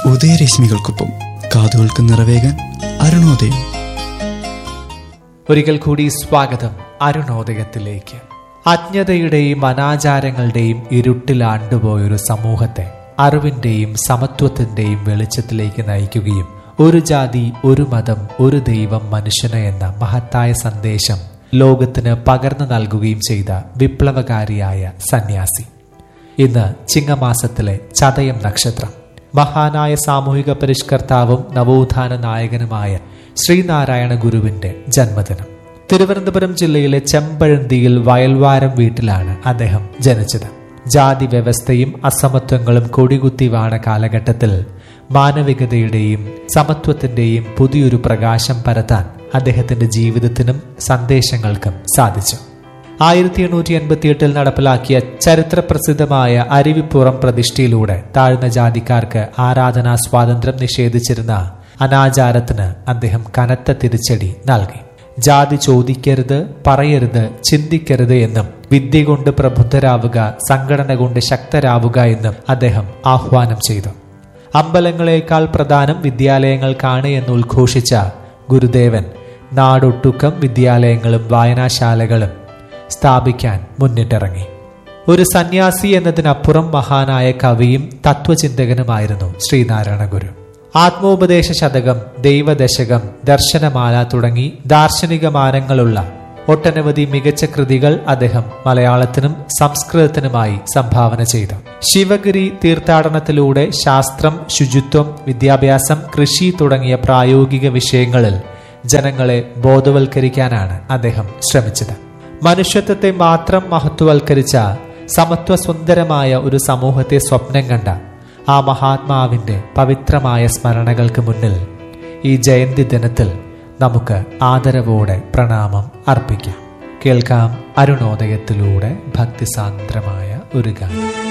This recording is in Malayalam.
ഉദയരശ്മികൾക്കൊപ്പം കാതുകൾക്ക് നിറവേകാൻ അരുണോദയം ഒരിക്കൽ കൂടി സ്വാഗതം അരുണോദയത്തിലേക്ക് അജ്ഞതയുടെയും അനാചാരങ്ങളുടെയും ഇരുട്ടിലാണ്ടുപോയൊരു സമൂഹത്തെ അറിവിന്റെയും സമത്വത്തിന്റെയും വെളിച്ചത്തിലേക്ക് നയിക്കുകയും ഒരു ജാതി ഒരു മതം ഒരു ദൈവം മനുഷ്യന് എന്ന മഹത്തായ സന്ദേശം ലോകത്തിന് പകർന്നു നൽകുകയും ചെയ്ത വിപ്ലവകാരിയായ സന്യാസി ഇന്ന് ചിങ്ങമാസത്തിലെ ചതയം നക്ഷത്രം മഹാനായ സാമൂഹിക പരിഷ്കർത്താവും നവോത്ഥാന നായകനുമായ ശ്രീനാരായണ ഗുരുവിന്റെ ജന്മദിനം തിരുവനന്തപുരം ജില്ലയിലെ ചെമ്പഴന്തിയിൽ വയൽവാരം വീട്ടിലാണ് അദ്ദേഹം ജനിച്ചത് ജാതി വ്യവസ്ഥയും അസമത്വങ്ങളും കൊടികുത്തി വാണ കാലഘട്ടത്തിൽ മാനവികതയുടെയും സമത്വത്തിന്റെയും പുതിയൊരു പ്രകാശം പരത്താൻ അദ്ദേഹത്തിന്റെ ജീവിതത്തിനും സന്ദേശങ്ങൾക്കും സാധിച്ചു ആയിരത്തി എണ്ണൂറ്റി എൺപത്തിയെട്ടിൽ നടപ്പിലാക്കിയ ചരിത്രപ്രസിദ്ധമായ അരുവിപ്പുറം പ്രതിഷ്ഠയിലൂടെ താഴ്ന്ന ജാതിക്കാർക്ക് ആരാധനാ സ്വാതന്ത്ര്യം നിഷേധിച്ചിരുന്ന അനാചാരത്തിന് അദ്ദേഹം കനത്ത തിരിച്ചടി നൽകി ജാതി ചോദിക്കരുത് പറയരുത് ചിന്തിക്കരുത് എന്നും വിദ്യ കൊണ്ട് പ്രബുദ്ധരാവുക സംഘടന കൊണ്ട് ശക്തരാവുക എന്നും അദ്ദേഹം ആഹ്വാനം ചെയ്തു അമ്പലങ്ങളെക്കാൾ പ്രധാനം വിദ്യാലയങ്ങൾക്കാണ് എന്ന് ഉദ്ഘോഷിച്ച ഗുരുദേവൻ നാടൊട്ടുക്കം വിദ്യാലയങ്ങളും വായനാശാലകളും സ്ഥാപിക്കാൻ മുന്നിട്ടിറങ്ങി ഒരു സന്യാസി എന്നതിനപ്പുറം മഹാനായ കവിയും തത്വചിന്തകനുമായിരുന്നു ശ്രീനാരായണ ഗുരു ആത്മോപദേശ ശതകം ദൈവദശകം ദർശനമാല തുടങ്ങി ദാർശനിക മാനങ്ങളുള്ള ഒട്ടനവധി മികച്ച കൃതികൾ അദ്ദേഹം മലയാളത്തിനും സംസ്കൃതത്തിനുമായി സംഭാവന ചെയ്തു ശിവഗിരി തീർത്ഥാടനത്തിലൂടെ ശാസ്ത്രം ശുചിത്വം വിദ്യാഭ്യാസം കൃഷി തുടങ്ങിയ പ്രായോഗിക വിഷയങ്ങളിൽ ജനങ്ങളെ ബോധവൽക്കരിക്കാനാണ് അദ്ദേഹം ശ്രമിച്ചത് മനുഷ്യത്വത്തെ മാത്രം മഹത്വവൽക്കരിച്ച സമത്വ സുന്ദരമായ ഒരു സമൂഹത്തെ സ്വപ്നം കണ്ട ആ മഹാത്മാവിന്റെ പവിത്രമായ സ്മരണകൾക്ക് മുന്നിൽ ഈ ജയന്തി ദിനത്തിൽ നമുക്ക് ആദരവോടെ പ്രണാമം അർപ്പിക്കാം കേൾക്കാം അരുണോദയത്തിലൂടെ ഭക്തിസാന്ദ്രമായ ഒരു ഗാനം